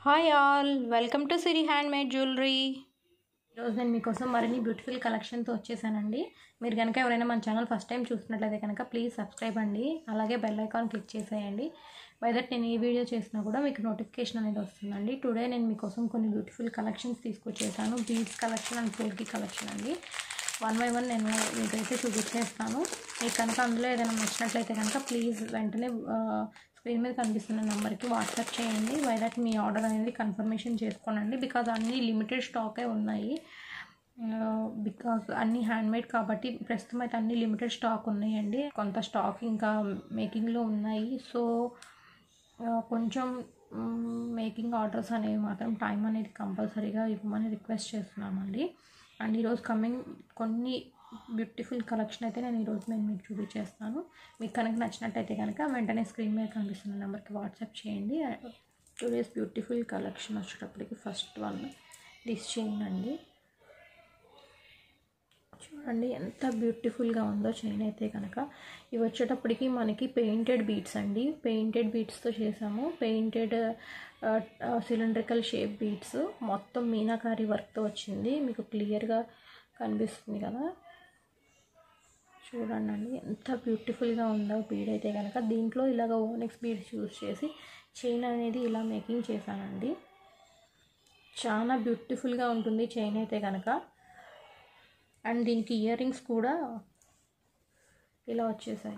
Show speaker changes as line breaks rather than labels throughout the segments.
hi all welcome to Siri hand made jewellery ఈరోజు నేను మీకోసం మరిన్ని బ్యూటిఫుల్ కలెక్షన్తో వచ్చేసానండి మీరు కనుక ఎవరైనా మన ఛానల్ ఫస్ట్ టైం చూస్తున్నట్లయితే కనుక ప్లీజ్ సబ్స్క్రైబ్ అండి అలాగే బెల్ ఐకాన్ క్లిక్ చేసేయండి బై దట్ నేను ఏ వీడియో చేసినా కూడా మీకు నోటిఫికేషన్ అనేది వస్తుందండి టుడే నేను మీకోసం కొన్ని బ్యూటిఫుల్ కలెక్షన్స్ తీసుకొచ్చేసాను beads collection and polki collection అండి వన్ బై వన్ నేను మీకైతే చూపించేస్తాను మీకు కనుక అందులో ఏదైనా నచ్చినట్లయితే కనుక ప్లీజ్ వెంటనే స్క్రీన్ మీద కనిపిస్తున్న నెంబర్కి వాట్సాప్ చేయండి బై దట్ మీ ఆర్డర్ అనేది కన్ఫర్మేషన్ చేసుకోనండి బికాజ్ అన్నీ లిమిటెడ్ స్టాకే ఉన్నాయి బికాజ్ అన్నీ హ్యాండ్మేడ్ కాబట్టి ప్రస్తుతం అయితే అన్ని లిమిటెడ్ స్టాక్ ఉన్నాయండి కొంత స్టాక్ ఇంకా మేకింగ్లో ఉన్నాయి సో కొంచెం మేకింగ్ ఆర్డర్స్ అనేవి మాత్రం టైం అనేది కంపల్సరీగా ఇవ్వమని రిక్వెస్ట్ చేస్తున్నామండి అండ్ ఈరోజు కమింగ్ కొన్ని బ్యూటిఫుల్ కలెక్షన్ అయితే నేను ఈరోజు నేను మీకు చూపించేస్తాను మీకు కనుక నచ్చినట్టయితే కనుక వెంటనే స్క్రీన్ మీద కనిపిస్తున్న నెంబర్కి వాట్సాప్ చేయండి టూ డేస్ బ్యూటిఫుల్ కలెక్షన్ వచ్చేటప్పటికి ఫస్ట్ వన్ దిస్ చైన్ అండి చూడండి ఎంత బ్యూటిఫుల్గా ఉందో చైన్ అయితే కనుక ఇవి వచ్చేటప్పటికి మనకి పెయింటెడ్ బీట్స్ అండి పెయింటెడ్ బీట్స్తో చేసాము పెయింటెడ్ సిలిండ్రికల్ షేప్ బీట్స్ మొత్తం మీనాకారి వర్క్తో వచ్చింది మీకు క్లియర్గా కనిపిస్తుంది కదా చూడండి అండి ఎంత బ్యూటిఫుల్గా ఉందో బీడ్ అయితే కనుక దీంట్లో ఇలాగ ఓనెక్స్ బీడ్స్ యూజ్ చేసి చైన్ అనేది ఇలా మేకింగ్ చేశానండి చాలా బ్యూటిఫుల్గా ఉంటుంది చైన్ అయితే కనుక అండ్ దీనికి ఇయర్ రింగ్స్ కూడా ఇలా వచ్చేసాయి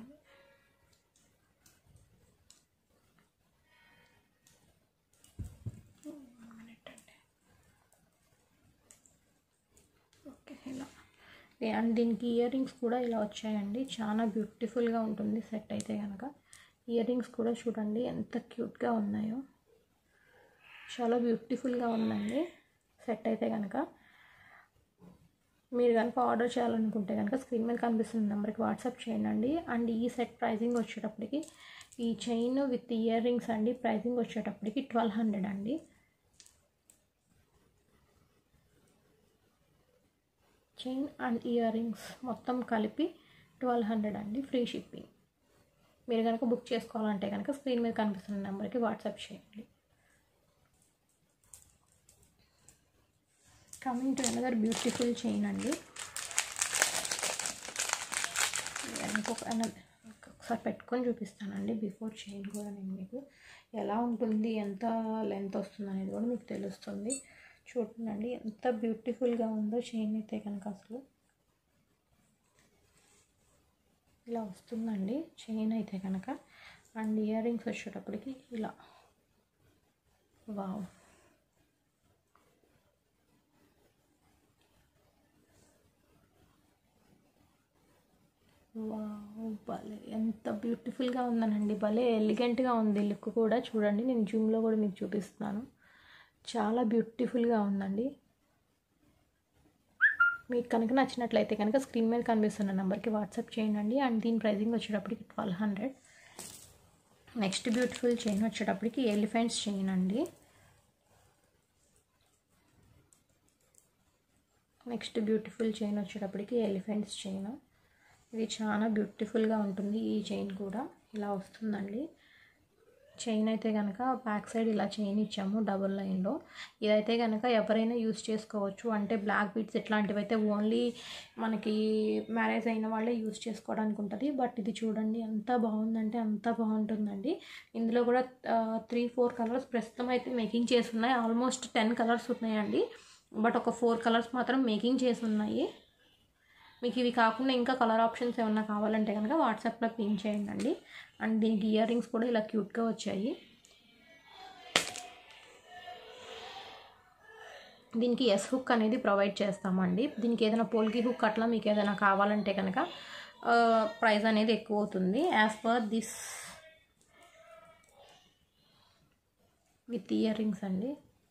ఓకే ఇలా అండ్ దీనికి ఇయర్ రింగ్స్ కూడా ఇలా వచ్చాయండి చాలా బ్యూటిఫుల్గా ఉంటుంది సెట్ అయితే కనుక ఇయర్ రింగ్స్ కూడా చూడండి ఎంత క్యూట్గా ఉన్నాయో చాలా బ్యూటిఫుల్గా ఉందండి సెట్ అయితే కనుక మీరు కనుక ఆర్డర్ చేయాలనుకుంటే కనుక స్క్రీన్ మీద కనిపిస్తున్న నెంబర్కి వాట్సాప్ చేయండి అండ్ ఈ సెట్ ప్రైజింగ్ వచ్చేటప్పటికి ఈ చైన్ విత్ ఇయర్ రింగ్స్ అండి ప్రైజింగ్ వచ్చేటప్పటికి ట్వెల్వ్ హండ్రెడ్ అండి చైన్ అండ్ ఇయర్ రింగ్స్ మొత్తం కలిపి ట్వెల్వ్ హండ్రెడ్ అండి ఫ్రీ షిప్పింగ్ మీరు కనుక బుక్ చేసుకోవాలంటే కనుక స్క్రీన్ మీద కనిపిస్తున్న నెంబర్కి వాట్సాప్ చేయండి coming to another beautiful chain అండి ఇంకొక ఒకసారి పెట్టుకొని చూపిస్తానండి బిఫోర్ చైన్ కూడా నేను మీకు ఎలా ఉంటుంది ఎంత లెంత్ వస్తుంది అనేది కూడా మీకు తెలుస్తుంది చూడండి ఎంత బ్యూటిఫుల్గా ఉందో చైన్ అయితే కనుక అసలు ఇలా వస్తుందండి చైన్ అయితే కనుక అండ్ ఇయర్ రింగ్స్ వచ్చేటప్పటికి ఇలా వావ్ భలే ఎంత బ్యూటిఫుల్గా ఉందనండి భలే ఎలిగెంట్గా ఉంది లుక్ కూడా చూడండి నేను జూమ్లో కూడా మీకు చూపిస్తున్నాను చాలా బ్యూటిఫుల్గా ఉందండి మీకు కనుక నచ్చినట్లయితే కనుక స్క్రీన్ మీద కనిపిస్తున్న నెంబర్కి వాట్సాప్ చేయండి అండ్ దీని ప్రైజింగ్ వచ్చేటప్పటికి twelve hundred next beautiful chain వచ్చేటప్పటికి ఎలిఫెంట్స్ చైన్ అండి నెక్స్ట్ బ్యూటిఫుల్ చైన్ వచ్చేటప్పటికి ఎలిఫెంట్స్ చైన్ ఇది చాలా బ్యూటిఫుల్గా ఉంటుంది ఈ చైన్ కూడా ఇలా వస్తుందండి చైన్ అయితే కనుక బ్యాక్ సైడ్ ఇలా చైన్ ఇచ్చాము డబుల్ లైన్లో ఇదైతే కనుక ఎవరైనా యూస్ చేసుకోవచ్చు అంటే బ్లాక్ బీట్స్ ఇట్లాంటివి అయితే ఓన్లీ మనకి మ్యారేజ్ అయిన వాళ్ళే యూస్ చేసుకోవడానికి ఉంటుంది బట్ ఇది చూడండి ఎంత బాగుందంటే అంత బాగుంటుందండి ఇందులో కూడా త్రీ ఫోర్ కలర్స్ ప్రస్తుతం అయితే మేకింగ్ చేసి ఉన్నాయి ఆల్మోస్ట్ టెన్ కలర్స్ ఉన్నాయండి బట్ ఒక ఫోర్ కలర్స్ మాత్రం మేకింగ్ చేసి ఉన్నాయి మీకు ఇవి కాకుండా ఇంకా కలర్ ఆప్షన్స్ ఏమన్నా కావాలంటే కనుక వాట్సాప్లో పిన్ చేయండి అండి అండ్ దీనికి ఇయర్ రింగ్స్ కూడా ఇలా క్యూట్గా వచ్చాయి దీనికి ఎస్ హుక్ అనేది ప్రొవైడ్ చేస్తామండి దీనికి ఏదైనా పోల్కి హుక్ అట్లా మీకు ఏదైనా కావాలంటే కనుక ప్రైస్ అనేది ఎక్కువ అవుతుంది as per this with earrings అండి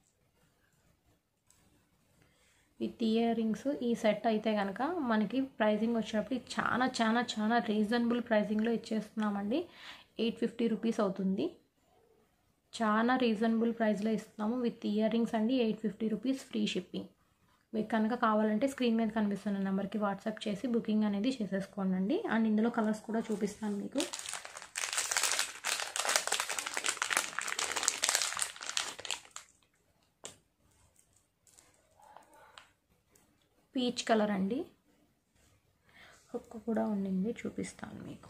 విత్ ఇయర్ రింగ్స్ ఈ సెట్ అయితే కనుక మనకి ప్రైజింగ్ వచ్చేటప్పుడు చాలా చాలా చాలా రీజనబుల్ ప్రైజింగ్లో ఇచ్చేస్తున్నామండి ఎయిట్ ఫిఫ్టీ రూపీస్ అవుతుంది చాలా రీజనబుల్ ప్రైస్లో ఇస్తున్నాము విత్ ఇయర్ రింగ్స్ అండి eight fifty rupees free shipping మీకు కనుక కావాలంటే స్క్రీన్ మీద కనిపిస్తున్న నెంబర్కి వాట్సాప్ చేసి బుకింగ్ అనేది చేసేసుకోండి అండ్ ఇందులో కలర్స్ కూడా చూపిస్తాను మీకు పీచ్ కలర్ అండి హుక్ కూడా ఉండింది చూపిస్తాను మీకు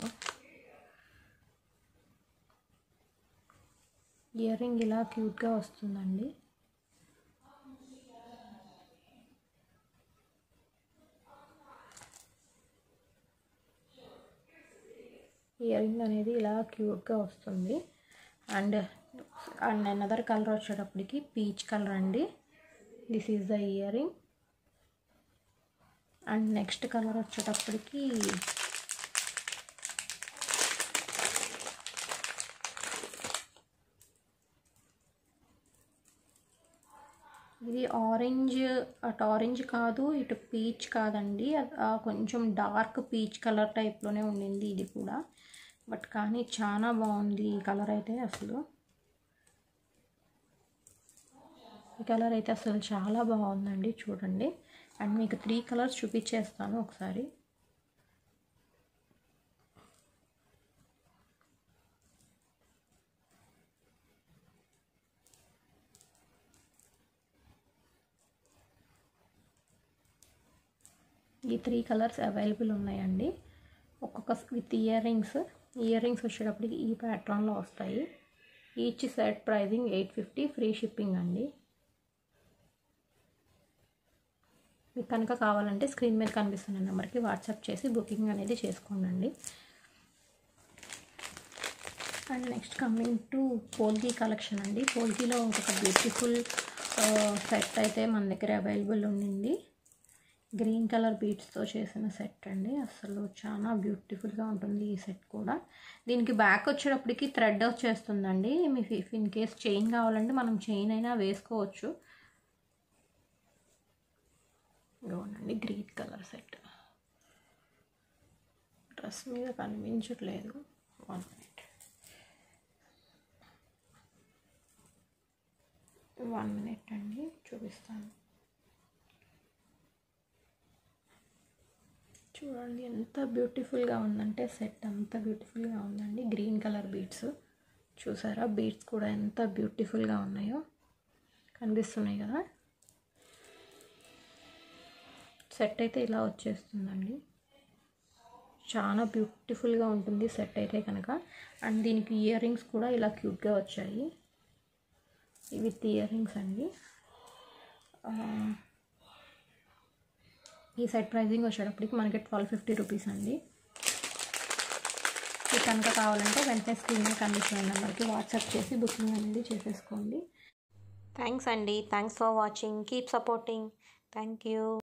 ఇయర్ రింగ్ ఇలా క్యూట్గా వస్తుందండి ఇయర్ రింగ్ అనేది ఇలా క్యూట్గా వస్తుంది అండ్ అండ్ అనదర్ కలర్ వచ్చేటప్పటికి పీచ్ కలర్ అండి this is the earring and next colour వచ్చేటప్పటికి ఇది ఆరెంజ్ అటు ఆరెంజ్ కాదు ఇటు పీచ్ కాదండి అది- ఆ కొంచెం డార్క్ పీచ్ కలర్ టైప్లోనే ఉండింది ఇది కూడా బట్ కానీ చాలా బాగుంది ఈ కలర్ అయితే అసలు ఈ కలర్ అయితే అసలు చాలా బాగుందండి చూడండి అండ్ మీకు త్రీ కలర్స్ చూపించేస్తాను ఒకసారి ఈ త్రీ కలర్స్ అవైలబుల్ ఉన్నాయండి ఒక్కొక్క with earrings earrings వచ్చేటప్పటికి ఈ ప్యాట్రన్లో వస్తాయి each set pricing eight fifty free shipping అండి మీకు కనుక కావాలంటే స్క్రీన్ మీద కనిపిస్తున్న నెంబర్కి వాట్సాప్ చేసి బుకింగ్ అనేది చేసుకోండి and next coming to polki collection అండి పోల్కీలో ఇంకొక బ్యూటిఫుల్ సెట్ అయితే మన దగ్గర అవైలబుల్ ఉండింది గ్రీన్ కలర్ బీట్స్తో చేసిన సెట్ అండి అసలు చాలా బ్యూటిఫుల్గా ఉంటుంది ఈ సెట్ కూడా దీనికి బ్యాక్ వచ్చేటప్పటికి థ్రెడ్ వచ్చేస్తుందండి మీకు ఇఫ్ ఇన్ కేస్ చైన్ కావాలంటే మనం చైన్ అయినా వేసుకోవచ్చు ఇదిగోనండి గ్రీన్ కలర్ సెట్ డ్రెస్ మీద కనిపించట్లేదు వన్ మినిట్ వన్ మినిట్ అండి చూపిస్తాను చూడండి ఎంత బ్యూటిఫుల్గా ఉందంటే సెట్ అంత బ్యూటిఫుల్గా ఉందండి గ్రీన్ కలర్ బీడ్స్ చూసారా బీడ్స్ కూడా ఎంత బ్యూటిఫుల్గా ఉన్నాయో కనిపిస్తున్నాయి కదా సెట్ అయితే ఇలా వచ్చేస్తుందండి చాలా బ్యూటిఫుల్గా ఉంటుంది సెట్ అయితే కనుక అండ్ దీనికి ఇయర్ రింగ్స్ కూడా ఇలా క్యూట్గా వచ్చాయి విత్ ఇయర్ రింగ్స్ అండి ఆ, ఈ సెట్ ప్రైజింగ్ వచ్చేటప్పటికి మనకి ట్వెల్వ్ ఫిఫ్టీ రూపీస్ అండి మీకు కనుక కావాలంటే వెంటనే స్క్రీన్ మీద కనిపిస్తున్న నెంబర్కి వాట్సాప్ చేసి బుకింగ్ అనేది చేసేసుకోండి థ్యాంక్స్ అండి thanks for watching keep supporting thank you